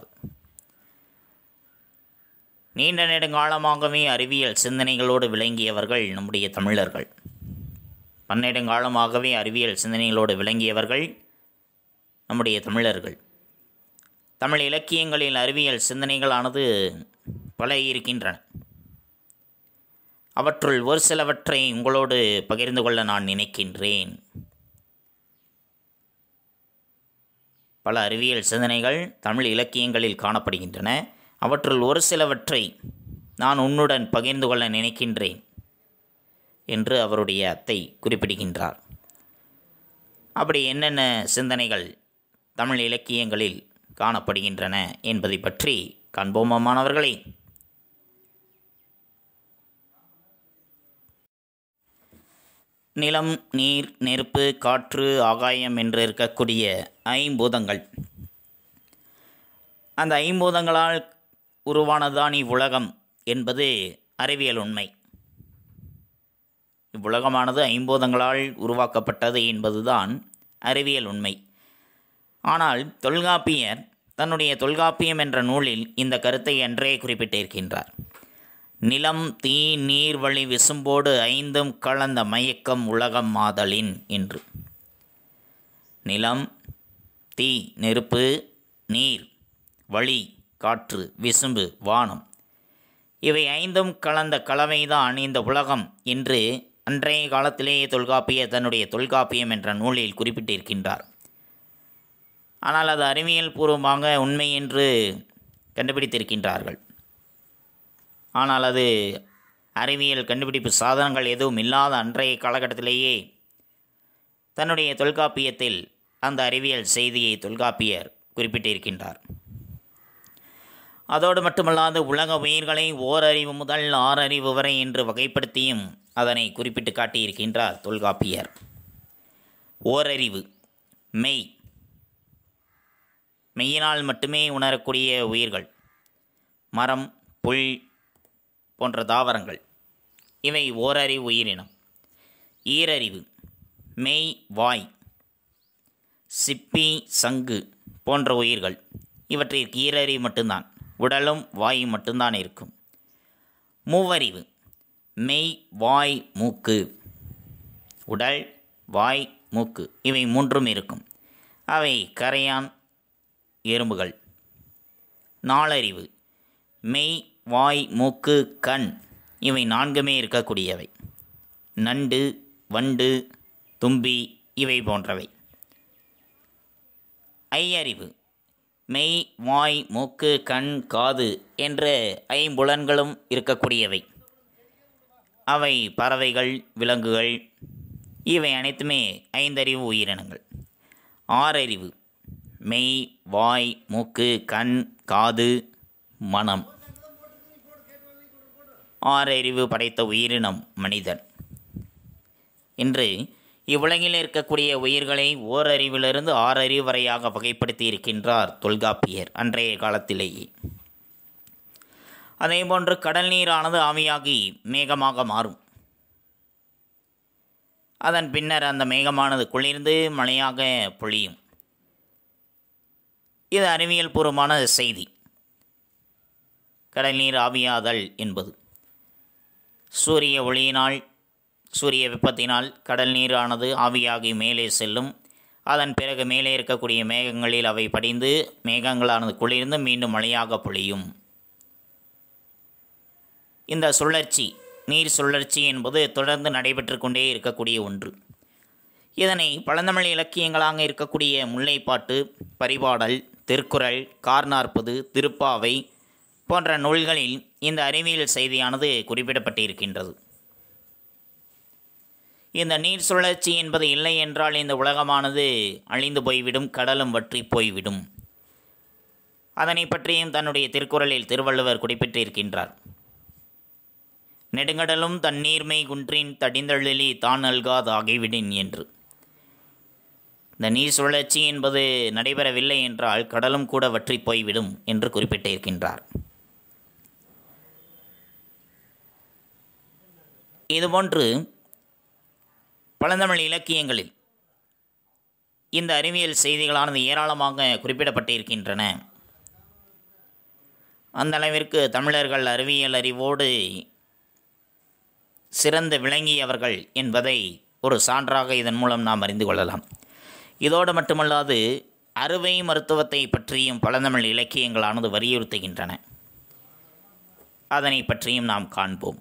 நீண்ட நெடுங்காலமாகவே அறிவியல் சிந்தனைகளோடு விளங்கியவர்கள் நம்முடைய தமிழர்கள் பன்னெடுங்காலமாகவே அறிவியல் சிந்தனைகளோடு விளங்கியவர்கள் நம்முடைய தமிழர்கள் தமிழ் இலக்கியங்களில் அறிவியல் சிந்தனைகளானது பல இருக்கின்றன அவற்றுள் ஒரு சிலவற்றை உங்களோடு பகிர்ந்து கொள்ள நான் நினைக்கின்றேன் பல அறிவியல் சிந்தனைகள் தமிழ் இலக்கியங்களில் காணப்படுகின்றன அவற்றுள் ஒரு சிலவற்றை நான் உன்னுடன் பகிர்ந்து கொள்ள நினைக்கின்றேன் என்று அவருடைய அத்தை குறிப்பிடுகின்றார் அப்படி என்னென்ன சிந்தனைகள் தமிழ் இலக்கியங்களில் காணப்படுகின்றன என்பதை பற்றி காண்போமா மாணவர்களே நிலம் நீர் நெருப்பு காற்று ஆகாயம் என்று இருக்கக்கூடிய ஐம்பூதங்கள் அந்த ஐம்பூதங்களால் உருவானதுதான் இவ்வுலகம் என்பது அறிவியல் உண்மை இவ்வுலகமானது ஐம்பூதங்களால் உருவாக்கப்பட்டது என்பதுதான் அறிவியல் உண்மை ஆனால் தொல்காப்பியர் தன்னுடைய தொல்காப்பியம் என்ற நூலில் இந்த கருத்தை அன்றே குறிப்பிட்டிருக்கின்றார் நிலம் தீ நீர் வழி விசும்போடு ஐந்தும் கலந்த மயக்கம் உலகம் மாதலின் என்று நிலம் தீ நெருப்பு நீர் வழி காற்று விசும்பு வானம் இவை ஐந்தும் கலந்த கலவைதான் இந்த உலகம் என்று அன்றைய காலத்திலேயே தொல்காப்பியர் தன்னுடைய தொல்காப்பியம் என்ற நூலில் குறிப்பிட்டிருக்கின்றார் ஆனால் அது அறிவியல் பூர்வமாக உண்மை என்று கண்டுபிடித்திருக்கின்றார்கள் ஆனால் அது அறிவியல் கண்டுபிடிப்பு சாதனங்கள் எதுவும் இல்லாத அன்றைய காலகட்டத்திலேயே தன்னுடைய தொல்காப்பியத்தில் அந்த அறிவியல் செய்தியை தொல்காப்பியர் குறிப்பிட்டிருக்கின்றார் அதோடு மட்டுமல்லாது உலக உயிர்களை ஓரறிவு முதல் ஆறறிவு வரை என்று வகைப்படுத்தியும் அதனை குறிப்பிட்டு காட்டியிருக்கின்றார் தொல்காப்பியர் ஓரறிவு மெய் மெய்யினால் மட்டுமே உணரக்கூடிய உயிர்கள் மரம் புல் போன்ற தாவரங்கள் இவை ஓரறிவு உயிரினம் ஈரறிவு மெய் வாய் சிப்பி சங்கு போன்ற உயிர்கள் இவற்றிற்கு ஈரறிவு மட்டும்தான் உடலும் வாயும் மட்டும்தான் இருக்கும் மூவறிவு மெய் வாய் மூக்கு உடல் வாய் மூக்கு இவை மூன்றும் இருக்கும் அவை கரையான் எறும்புகள் நாலறிவு மெய் வாய் மூக்கு கண் இவை நான்குமே இருக்கக்கூடியவை நண்டு வண்டு தும்பி இவை போன்றவை ஐயறிவு மெய் வாய் மூக்கு கண் காது என்ற ஐம்புலன்களும் இருக்கக்கூடியவை அவை பறவைகள் விலங்குகள் இவை அனைத்துமே ஐந்தறிவு உயிரினங்கள் ஆறறிவு மெய் வாய் மூக்கு கண் காது மனம் ஆறறிவு படைத்த உயிரினம் மனிதன் இன்று இவ்வுலகில் இருக்கக்கூடிய உயிர்களை ஓரறிவிலிருந்து ஆறறிவு வரையாக வகைப்படுத்தி இருக்கின்றார் தொல்காப்பியர் அன்றைய காலத்திலேயே அதேபோன்று கடல் நீரானது ஆவியாகி மேகமாக மாறும் அதன் பின்னர் அந்த மேகமானது குளிர்ந்து மழையாக பொழியும் இது அறிவியல் பூர்வமான செய்தி கடல் நீர் ஆவியாதல் என்பது சூரிய ஒளியினால் சூரிய வெப்பத்தினால் கடல் நீரானது ஆவியாகி மேலே செல்லும் அதன் பிறகு மேலே இருக்கக்கூடிய மேகங்களில் அவை படிந்து மேகங்களானது குளிர்ந்து மீண்டும் மழையாக பொழியும் இந்த சுழற்சி நீர் சுழற்சி என்பது தொடர்ந்து நடைபெற்று கொண்டே இருக்கக்கூடிய ஒன்று இதனை பழந்தமிழ் இலக்கியங்களாக இருக்கக்கூடிய முல்லைப்பாட்டு பரிபாடல் திருக்குறள் கார்நாற்பது திருப்பாவை போன்ற நூல்களில் இந்த அறிவியல் செய்தியானது குறிப்பிடப்பட்டிருக்கின்றது இந்த நீர் சுழற்சி என்பது இல்லை என்றால் இந்த உலகமானது அழிந்து போய்விடும் கடலும் வற்றி போய்விடும் அதனை பற்றியும் தன்னுடைய திருக்குறளில் திருவள்ளுவர் குறிப்பிட்டிருக்கின்றார் நெடுங்கடலும் தண்ணீர்மை குன்றின் தடிந்தழலி தான் நல்காது ஆகிவிடின் என்று இந்த நீர் சுழற்சி என்பது நடைபெறவில்லை என்றால் கடலும் கூட வற்றி போய்விடும் என்று குறிப்பிட்டிருக்கின்றார் இதுபோன்று பழந்தமிழ் இலக்கியங்களில் இந்த அறிவியல் செய்திகளானது ஏராளமாக குறிப்பிடப்பட்டிருக்கின்றன அந்த அளவிற்கு தமிழர்கள் அறிவியல் அறிவோடு சிறந்து விளங்கியவர்கள் என்பதை ஒரு சான்றாக இதன் மூலம் நாம் அறிந்து கொள்ளலாம் இதோடு மட்டுமல்லாது அறுவை மருத்துவத்தை பற்றியும் பழந்தமிழ் இலக்கியங்களானது வலியுறுத்துகின்றன அதனை பற்றியும் நாம் காண்போம்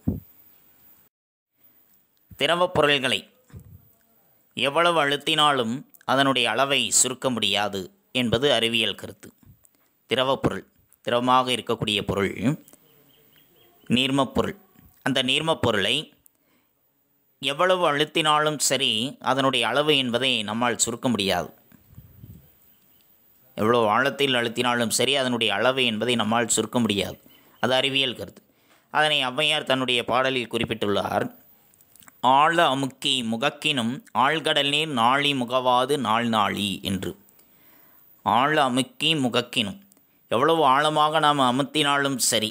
திரவப் பொருள்களை எவ்வளவு அழுத்தினாலும் அதனுடைய அளவை சுருக்க முடியாது என்பது அறிவியல் கருத்து திரவப் பொருள் திரவமாக இருக்கக்கூடிய பொருள் நீர்மப் பொருள் அந்த நீர்மப் பொருளை எவ்வளவு அழுத்தினாலும் சரி அதனுடைய அளவு என்பதை நம்மால் சுருக்க முடியாது எவ்வளோ ஆழத்தில் அழுத்தினாலும் சரி அதனுடைய அளவு என்பதை நம்மால் சுருக்க முடியாது அது அறிவியல் கருத்து அதனை ஔவையார் தன்னுடைய பாடலில் குறிப்பிட்டுள்ளார் ஆழ அமுக்கி முகக்கினும் ஆழ்கடல் நீர் நாளி முகவாது நாள் நாளி என்று ஆழ அமுக்கி முகக்கினும் எவ்வளவு ஆழமாக நாம் அமுத்தினாலும் சரி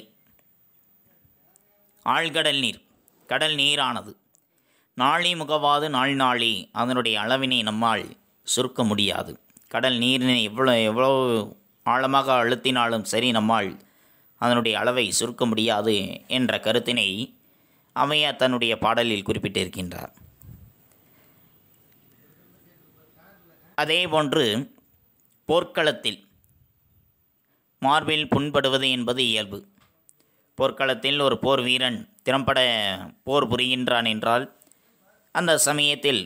ஆழ்கடல் நீர் கடல் நீரானது நாளி முகவாது நாள் நாளி அதனுடைய அளவினை நம்மால் சுருக்க முடியாது கடல் நீரினை எவ்வளோ எவ்வளோ ஆழமாக அழுத்தினாலும் சரி நம்மால் அதனுடைய அளவை சுருக்க முடியாது என்ற கருத்தினை அவையார் தன்னுடைய பாடலில் குறிப்பிட்டிருக்கின்றார் அதேபோன்று போர்க்களத்தில் மார்பில் புண்படுவது என்பது இயல்பு போர்க்களத்தில் ஒரு போர் வீரன் திறம்பட போர் புரிகின்றான் என்றால் அந்த சமயத்தில்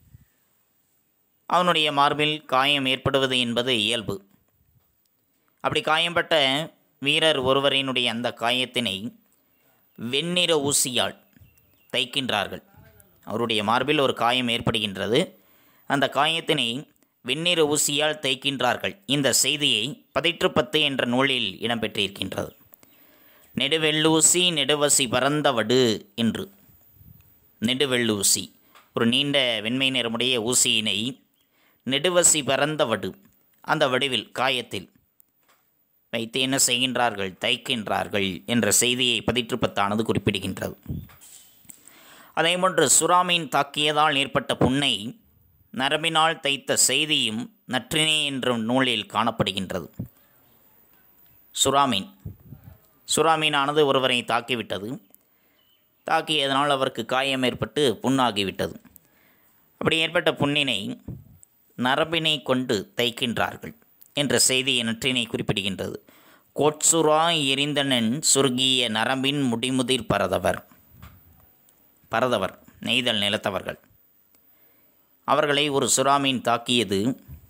அவனுடைய மார்பில் காயம் ஏற்படுவது என்பது இயல்பு அப்படி காயம்பட்ட வீரர் ஒருவரினுடைய அந்த காயத்தினை வெண்ணிற ஊசியால் தைக்கின்றார்கள் அவருடைய மார்பில் ஒரு காயம் ஏற்படுகின்றது அந்த காயத்தினை வெண்ணிற ஊசியால் தைக்கின்றார்கள் இந்த செய்தியை பதிற்று பத்து என்ற நூலில் இடம்பெற்றிருக்கின்றது நெடுவெள்ளூசி நெடுவசி பரந்தவடு என்று நெடுவெள்ளூசி ஒரு நீண்ட வெண்மை நிறமுடைய ஊசியினை நெடுவசி பரந்த வடு அந்த வடிவில் காயத்தில் வைத்து என்ன செய்கின்றார்கள் தைக்கின்றார்கள் என்ற செய்தியை பதிற்றுப்பத்தானது குறிப்பிடுகின்றது அதேபோன்று சுறாமீன் தாக்கியதால் ஏற்பட்ட புண்ணை நரம்பினால் தைத்த செய்தியும் நற்றினை என்ற நூலில் காணப்படுகின்றது சுறாமீன் சுறாமீனானது ஒருவரை தாக்கிவிட்டது தாக்கியதனால் அவருக்கு காயம் ஏற்பட்டு புண்ணாகிவிட்டது அப்படி ஏற்பட்ட புண்ணினை நரம்பினை கொண்டு தைக்கின்றார்கள் என்ற செய்தி நற்றினை குறிப்பிடுகின்றது கோட்சுரா எரிந்தனன் சுருகிய நரம்பின் முடிமுதிர் பரதவர் பரதவர் நெய்தல் நிலத்தவர்கள் அவர்களை ஒரு சுறாமீன் தாக்கியது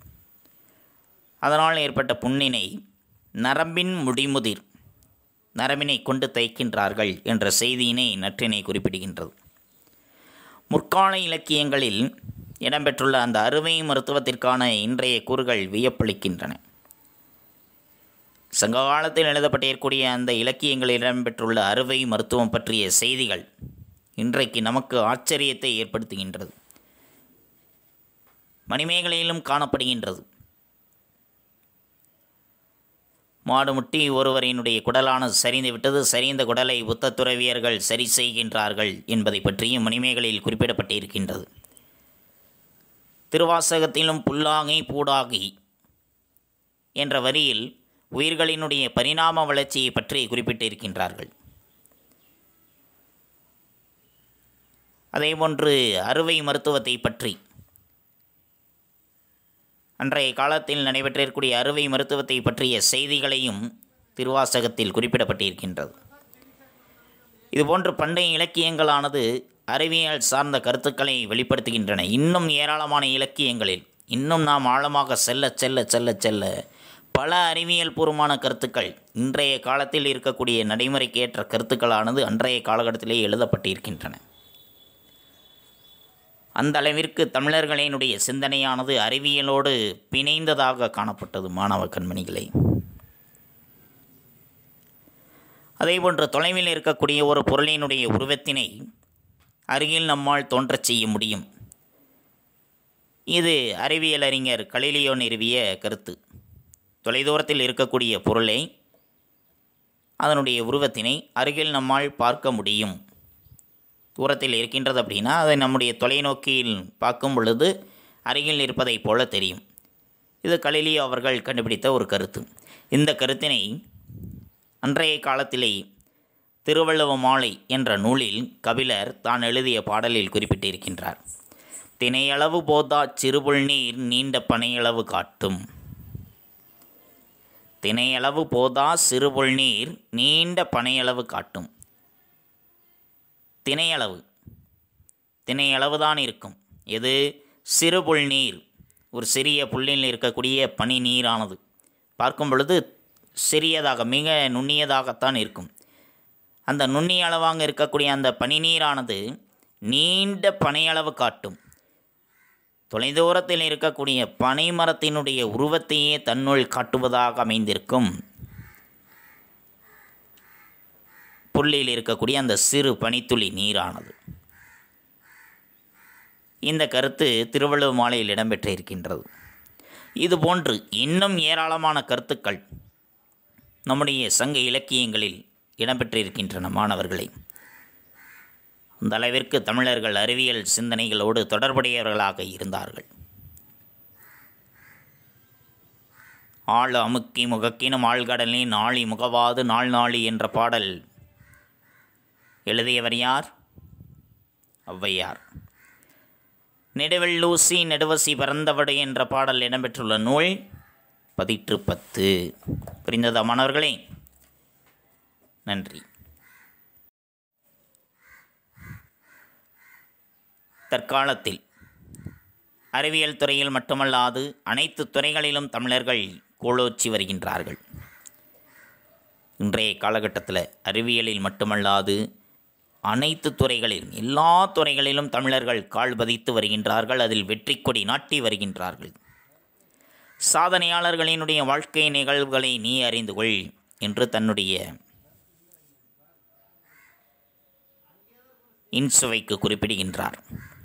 அதனால் ஏற்பட்ட புண்ணினை நரம்பின் முடிமுதிர் நரம்பினை கொண்டு தைக்கின்றார்கள் என்ற செய்தியினை நற்றினை குறிப்பிடுகின்றது முற்கால இலக்கியங்களில் இடம்பெற்றுள்ள அந்த அறுவை மருத்துவத்திற்கான இன்றைய கூறுகள் வியப்பளிக்கின்றன சங்க காலத்தில் எழுதப்பட்டிருக்கக்கூடிய அந்த இலக்கியங்களில் இடம்பெற்றுள்ள அறுவை மருத்துவம் பற்றிய செய்திகள் இன்றைக்கு நமக்கு ஆச்சரியத்தை ஏற்படுத்துகின்றது மணிமேகலையிலும் காணப்படுகின்றது மாடு முட்டி ஒருவரினுடைய குடலானது சரிந்து விட்டது சரிந்த குடலை புத்த துறவியர்கள் சரி செய்கின்றார்கள் என்பதை பற்றியும் மணிமேகலையில் குறிப்பிடப்பட்டிருக்கின்றது திருவாசகத்திலும் புல்லாகி பூடாகி என்ற வரியில் உயிர்களினுடைய பரிணாம வளர்ச்சியை பற்றி குறிப்பிட்டிருக்கின்றார்கள் அதேபோன்று அறுவை மருத்துவத்தை பற்றி அன்றைய காலத்தில் நடைபெற்றிருக்கக்கூடிய அறுவை மருத்துவத்தை பற்றிய செய்திகளையும் திருவாசகத்தில் குறிப்பிடப்பட்டிருக்கின்றது இதுபோன்று பண்டைய இலக்கியங்களானது அறிவியல் சார்ந்த கருத்துக்களை வெளிப்படுத்துகின்றன இன்னும் ஏராளமான இலக்கியங்களில் இன்னும் நாம் ஆழமாக செல்ல செல்ல செல்ல செல்ல பல அறிவியல் பூர்வமான கருத்துக்கள் இன்றைய காலத்தில் இருக்கக்கூடிய நடைமுறைக்கு ஏற்ற கருத்துக்களானது அன்றைய காலகட்டத்திலே எழுதப்பட்டிருக்கின்றன அந்த அளவிற்கு தமிழர்களினுடைய சிந்தனையானது அறிவியலோடு பிணைந்ததாக காணப்பட்டது மாணவ கண்மணிகளை அதேபோன்று தொலைவில் இருக்கக்கூடிய ஒரு பொருளினுடைய உருவத்தினை அருகில் நம்மால் தோன்றச் செய்ய முடியும் இது அறிவியல் அறிஞர் கலிலியோ நிறுவிய கருத்து தொலைதூரத்தில் இருக்கக்கூடிய பொருளை அதனுடைய உருவத்தினை அருகில் நம்மால் பார்க்க முடியும் தூரத்தில் இருக்கின்றது அப்படின்னா அதை நம்முடைய தொலைநோக்கியில் பார்க்கும் பொழுது அருகில் இருப்பதைப் போல தெரியும் இது கலிலியோ அவர்கள் கண்டுபிடித்த ஒரு கருத்து இந்த கருத்தினை அன்றைய காலத்திலே திருவள்ளுவ மாலை என்ற நூலில் கபிலர் தான் எழுதிய பாடலில் குறிப்பிட்டிருக்கின்றார் தினையளவு போதா சிறுபுள் நீர் நீண்ட பனையளவு காட்டும் தினையளவு போதா சிறுபுள் நீர் நீண்ட பனையளவு காட்டும் தினையளவு தினையளவு தான் இருக்கும் எது சிறுபுள் நீர் ஒரு சிறிய புள்ளில் இருக்கக்கூடிய பனி நீரானது பார்க்கும் பொழுது சிறியதாக மிக நுண்ணியதாகத்தான் இருக்கும் அந்த நுண்ணிய அளவாக இருக்கக்கூடிய அந்த பனி நீரானது நீண்ட பனையளவு காட்டும் தொலைதூரத்தில் இருக்கக்கூடிய பனை மரத்தினுடைய உருவத்தையே தன்னுள் காட்டுவதாக அமைந்திருக்கும் புள்ளியில் இருக்கக்கூடிய அந்த சிறு பனித்துளி நீரானது இந்த கருத்து திருவள்ளுவ மாலையில் இடம்பெற்று இருக்கின்றது இதுபோன்று இன்னும் ஏராளமான கருத்துக்கள் நம்முடைய சங்க இலக்கியங்களில் இடம்பெற்றிருக்கின்றன மாணவர்களே அந்த அளவிற்கு தமிழர்கள் அறிவியல் சிந்தனைகளோடு தொடர்புடையவர்களாக இருந்தார்கள் ஆள் அமுக்கி முகக்கினும் ஆழ்கடலின் நாளி முகவாது நாள் நாளி என்ற பாடல் எழுதியவர் யார் ஔவையார் நெடுவெள்ளூசி நெடுவசி பறந்தவடு என்ற பாடல் இடம்பெற்றுள்ள நூல் பதிற்று பத்து புரிந்ததா மாணவர்களே நன்றி தற்காலத்தில் அறிவியல் துறையில் மட்டுமல்லாது அனைத்து துறைகளிலும் தமிழர்கள் கோலோச்சி வருகின்றார்கள் இன்றைய காலகட்டத்தில் அறிவியலில் மட்டுமல்லாது அனைத்து துறைகளிலும் எல்லா துறைகளிலும் தமிழர்கள் கால் பதித்து வருகின்றார்கள் அதில் வெற்றி கொடி நாட்டி வருகின்றார்கள் சாதனையாளர்களினுடைய வாழ்க்கை நிகழ்வுகளை நீ அறிந்து கொள் என்று தன்னுடைய இன்சுவைக்கு குறிப்பிடுகின்றார்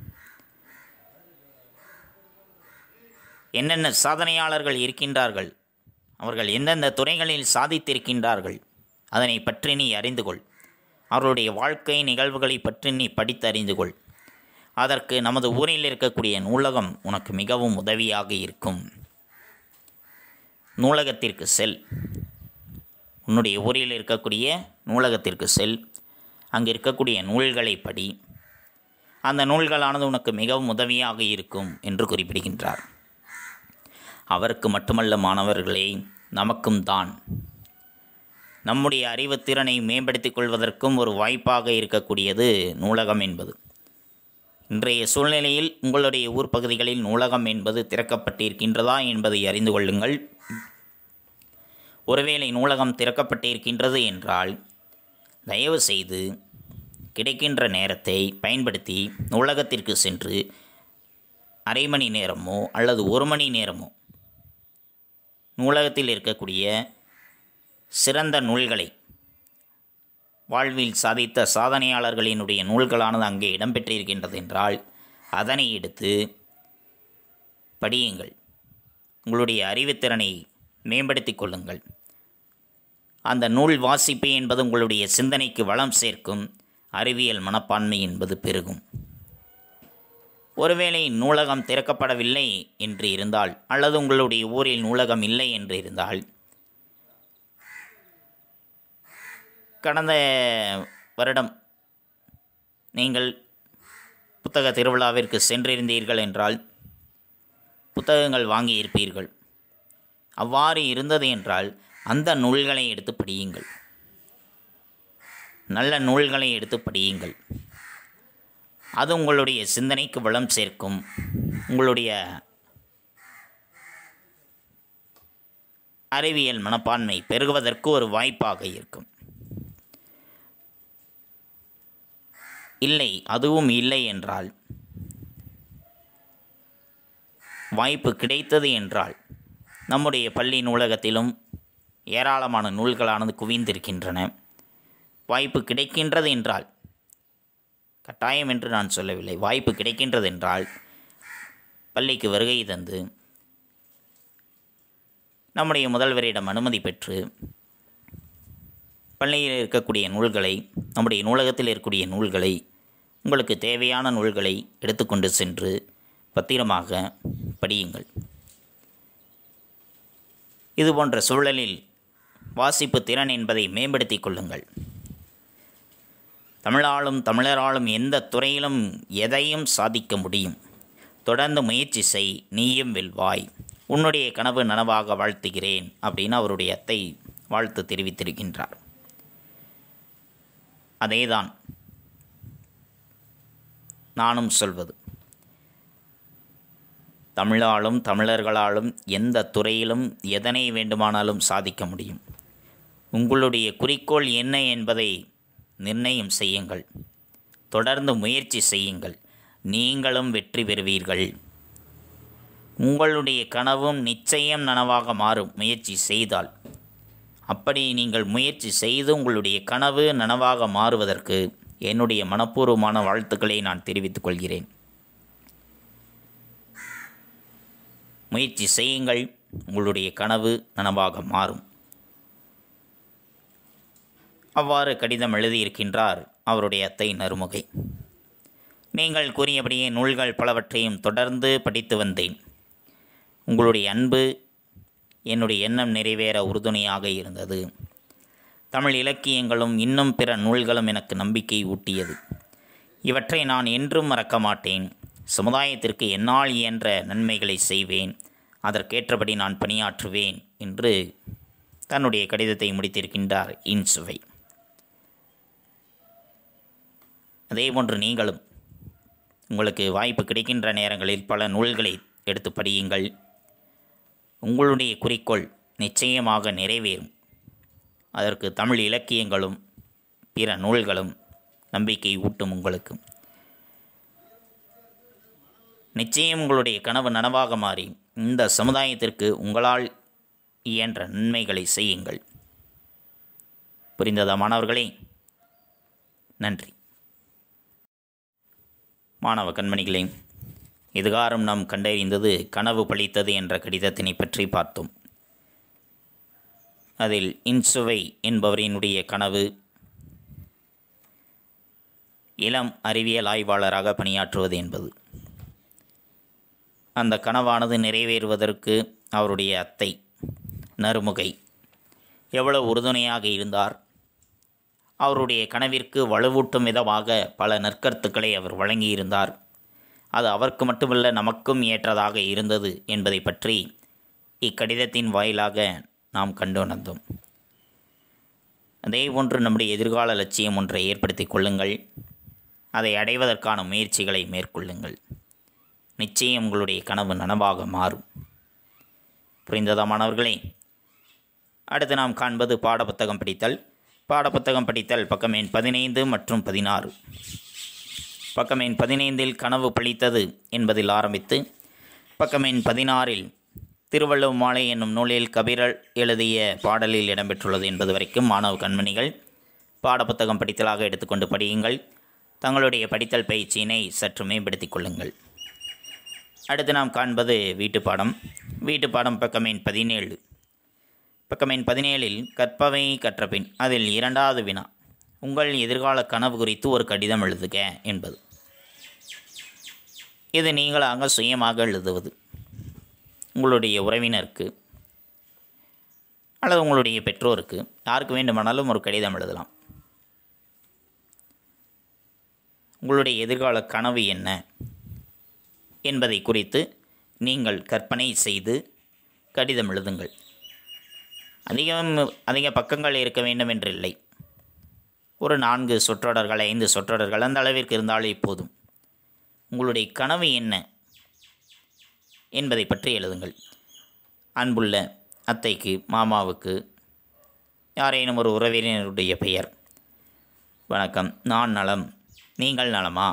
என்னென்ன சாதனையாளர்கள் இருக்கின்றார்கள் அவர்கள் எந்தெந்த துறைகளில் சாதித்திருக்கின்றார்கள் அதனை பற்றி நீ அறிந்து கொள் அவர்களுடைய வாழ்க்கை நிகழ்வுகளை பற்றி நீ படித்து அறிந்து கொள் அதற்கு நமது ஊரில் இருக்கக்கூடிய நூலகம் உனக்கு மிகவும் உதவியாக இருக்கும் நூலகத்திற்கு செல் உன்னுடைய ஊரில் இருக்கக்கூடிய நூலகத்திற்கு செல் அங்கே இருக்கக்கூடிய நூல்களை படி அந்த நூல்களானது உனக்கு மிகவும் உதவியாக இருக்கும் என்று குறிப்பிடுகின்றார் அவருக்கு மட்டுமல்ல மாணவர்களே நமக்கும் தான் நம்முடைய அறிவுத்திறனை மேம்படுத்திக் கொள்வதற்கும் ஒரு வாய்ப்பாக இருக்கக்கூடியது நூலகம் என்பது இன்றைய சூழ்நிலையில் உங்களுடைய ஊர் பகுதிகளில் நூலகம் என்பது திறக்கப்பட்டிருக்கின்றதா என்பதை அறிந்து கொள்ளுங்கள் ஒருவேளை நூலகம் திறக்கப்பட்டிருக்கின்றது என்றால் தயவு செய்து கிடைக்கின்ற நேரத்தை பயன்படுத்தி நூலகத்திற்கு சென்று அரை மணி நேரமோ அல்லது ஒரு மணி நேரமோ நூலகத்தில் இருக்கக்கூடிய சிறந்த நூல்களை வாழ்வில் சாதித்த சாதனையாளர்களினுடைய நூல்களானது அங்கே இடம்பெற்றிருக்கின்றது என்றால் அதனை எடுத்து படியுங்கள் உங்களுடைய அறிவுத்திறனை மேம்படுத்திக் கொள்ளுங்கள் அந்த நூல் வாசிப்பு என்பது உங்களுடைய சிந்தனைக்கு வளம் சேர்க்கும் அறிவியல் மனப்பான்மை என்பது பெருகும் ஒருவேளை நூலகம் திறக்கப்படவில்லை என்று இருந்தால் அல்லது உங்களுடைய ஊரில் நூலகம் இல்லை என்று இருந்தால் கடந்த வருடம் நீங்கள் புத்தக திருவிழாவிற்கு சென்றிருந்தீர்கள் என்றால் புத்தகங்கள் வாங்கியிருப்பீர்கள் அவ்வாறு இருந்தது என்றால் அந்த நூல்களை எடுத்து படியுங்கள் நல்ல நூல்களை எடுத்து படியுங்கள் அது உங்களுடைய சிந்தனைக்கு வளம் சேர்க்கும் உங்களுடைய அறிவியல் மனப்பான்மை பெருகுவதற்கு ஒரு வாய்ப்பாக இருக்கும் இல்லை அதுவும் இல்லை என்றால் வாய்ப்பு கிடைத்தது என்றால் நம்முடைய பள்ளி நூலகத்திலும் ஏராளமான நூல்களானது குவிந்திருக்கின்றன வாய்ப்பு கிடைக்கின்றது என்றால் கட்டாயம் என்று நான் சொல்லவில்லை வாய்ப்பு கிடைக்கின்றது என்றால் பள்ளிக்கு வருகை தந்து நம்முடைய முதல்வரிடம் அனுமதி பெற்று பள்ளியில் இருக்கக்கூடிய நூல்களை நம்முடைய நூலகத்தில் இருக்கக்கூடிய நூல்களை உங்களுக்கு தேவையான நூல்களை எடுத்துக்கொண்டு சென்று பத்திரமாக படியுங்கள் இது போன்ற சூழலில் வாசிப்பு திறன் என்பதை மேம்படுத்திக் கொள்ளுங்கள் தமிழாலும் தமிழராலும் எந்த துறையிலும் எதையும் சாதிக்க முடியும் தொடர்ந்து முயற்சி செய் நீயும் வெல்வாய் உன்னுடைய கனவு நனவாக வாழ்த்துகிறேன் அப்படின்னு அவருடைய அத்தை வாழ்த்து தெரிவித்திருக்கின்றார் அதேதான் நானும் சொல்வது தமிழாலும் தமிழர்களாலும் எந்த துறையிலும் எதனை வேண்டுமானாலும் சாதிக்க முடியும் உங்களுடைய குறிக்கோள் என்ன என்பதை நிர்ணயம் செய்யுங்கள் தொடர்ந்து முயற்சி செய்யுங்கள் நீங்களும் வெற்றி பெறுவீர்கள் உங்களுடைய கனவும் நிச்சயம் நனவாக மாறும் முயற்சி செய்தால் அப்படி நீங்கள் முயற்சி செய்து உங்களுடைய கனவு நனவாக மாறுவதற்கு என்னுடைய மனப்பூர்வமான வாழ்த்துக்களை நான் தெரிவித்துக் கொள்கிறேன் முயற்சி செய்யுங்கள் உங்களுடைய கனவு நனவாக மாறும் அவ்வாறு கடிதம் எழுதியிருக்கின்றார் அவருடைய அத்தை நறுமுகை நீங்கள் கூறியபடியே நூல்கள் பலவற்றையும் தொடர்ந்து படித்து வந்தேன் உங்களுடைய அன்பு என்னுடைய எண்ணம் நிறைவேற உறுதுணையாக இருந்தது தமிழ் இலக்கியங்களும் இன்னும் பிற நூல்களும் எனக்கு நம்பிக்கை ஊட்டியது இவற்றை நான் என்றும் மறக்க மாட்டேன் சமுதாயத்திற்கு என்னால் இயன்ற நன்மைகளை செய்வேன் அதற்கேற்றபடி நான் பணியாற்றுவேன் என்று தன்னுடைய கடிதத்தை முடித்திருக்கின்றார் இன்சுவை அதேபோன்று நீங்களும் உங்களுக்கு வாய்ப்பு கிடைக்கின்ற நேரங்களில் பல நூல்களை எடுத்து படியுங்கள் உங்களுடைய குறிக்கோள் நிச்சயமாக நிறைவேறும் அதற்கு தமிழ் இலக்கியங்களும் பிற நூல்களும் நம்பிக்கை ஊட்டும் உங்களுக்கு நிச்சயம் உங்களுடைய கனவு நனவாக மாறி இந்த சமுதாயத்திற்கு உங்களால் இயன்ற நன்மைகளை செய்யுங்கள் புரிந்ததா மாணவர்களே நன்றி மாணவ கண்மணிகளே இதுகாரம் நாம் கண்டறிந்தது கனவு பழித்தது என்ற கடிதத்தினை பற்றி பார்த்தோம் அதில் இன்சுவை என்பவரினுடைய கனவு இளம் அறிவியல் ஆய்வாளராக பணியாற்றுவது என்பது அந்த கனவானது நிறைவேறுவதற்கு அவருடைய அத்தை நறுமுகை எவ்வளவு உறுதுணையாக இருந்தார் அவருடைய கனவிற்கு வலுவூட்டும் விதமாக பல நற்கருத்துக்களை அவர் வழங்கியிருந்தார் அது அவருக்கு மட்டுமல்ல நமக்கும் ஏற்றதாக இருந்தது என்பதை பற்றி இக்கடிதத்தின் வாயிலாக நாம் கண்டுணர்ந்தோம் அதே போன்று நம்முடைய எதிர்கால லட்சியம் ஒன்றை ஏற்படுத்தி கொள்ளுங்கள் அதை அடைவதற்கான முயற்சிகளை மேற்கொள்ளுங்கள் நிச்சயம் உங்களுடைய கனவு நனவாக மாறும் புரிந்ததா மாணவர்களே அடுத்து நாம் காண்பது பாடப்புத்தகம் படித்தல் பாடப்புத்தகம் படித்தல் பக்கம் எண் பதினைந்து மற்றும் பதினாறு பக்கம் எண் பதினைந்தில் கனவு பழித்தது என்பதில் ஆரம்பித்து பக்கம் எண் பதினாறில் திருவள்ளுவர் மாலை என்னும் நூலில் கபிரர் எழுதிய பாடலில் இடம்பெற்றுள்ளது என்பது வரைக்கும் மாணவ கண்மணிகள் பாடப்புத்தகம் படித்தலாக எடுத்துக்கொண்டு படியுங்கள் தங்களுடைய படித்தல் பயிற்சியினை சற்று மேம்படுத்திக் கொள்ளுங்கள் அடுத்து நாம் காண்பது வீட்டுப்பாடம் வீட்டுப்பாடம் பக்கம் எண் பதினேழு பக்கம் எண் பதினேழில் கற்பவை கற்றபின் அதில் இரண்டாவது வினா உங்கள் எதிர்கால கனவு குறித்து ஒரு கடிதம் எழுதுக என்பது இது நீங்களாக சுயமாக எழுதுவது உங்களுடைய உறவினருக்கு அல்லது உங்களுடைய பெற்றோருக்கு யாருக்கு வேண்டுமானாலும் ஒரு கடிதம் எழுதலாம் உங்களுடைய எதிர்கால கனவு என்ன என்பதை குறித்து நீங்கள் கற்பனை செய்து கடிதம் எழுதுங்கள் அதிகம் அதிக பக்கங்கள் இருக்க வேண்டும் என்றில்லை ஒரு நான்கு சொற்றொடர்கள் ஐந்து சொற்றொடர்கள் அந்த அளவிற்கு இருந்தாலே போதும் உங்களுடைய கனவு என்ன என்பதை பற்றி எழுதுங்கள் அன்புள்ள அத்தைக்கு மாமாவுக்கு யாரேனும் ஒரு உறவினருடைய பெயர் வணக்கம் நான் நலம் நீங்கள் நலமா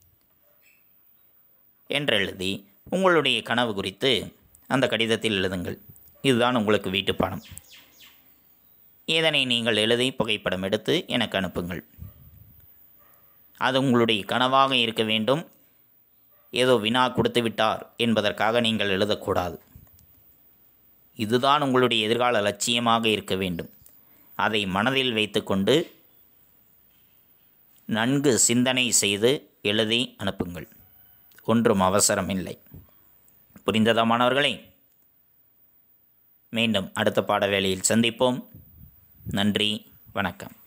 என்றெழுதி உங்களுடைய கனவு குறித்து அந்த கடிதத்தில் எழுதுங்கள் இதுதான் உங்களுக்கு வீட்டுப்பாடம் இதனை நீங்கள் எழுதி புகைப்படம் எடுத்து எனக்கு அனுப்புங்கள் அது உங்களுடைய கனவாக இருக்க வேண்டும் ஏதோ வினா கொடுத்து விட்டார் என்பதற்காக நீங்கள் எழுதக்கூடாது இதுதான் உங்களுடைய எதிர்கால லட்சியமாக இருக்க வேண்டும் அதை மனதில் வைத்துக்கொண்டு நன்கு சிந்தனை செய்து எழுதி அனுப்புங்கள் ஒன்றும் அவசரமில்லை புரிந்ததா மாணவர்களே மீண்டும் அடுத்த பாட வேளையில் சந்திப்போம் நன்றி வணக்கம்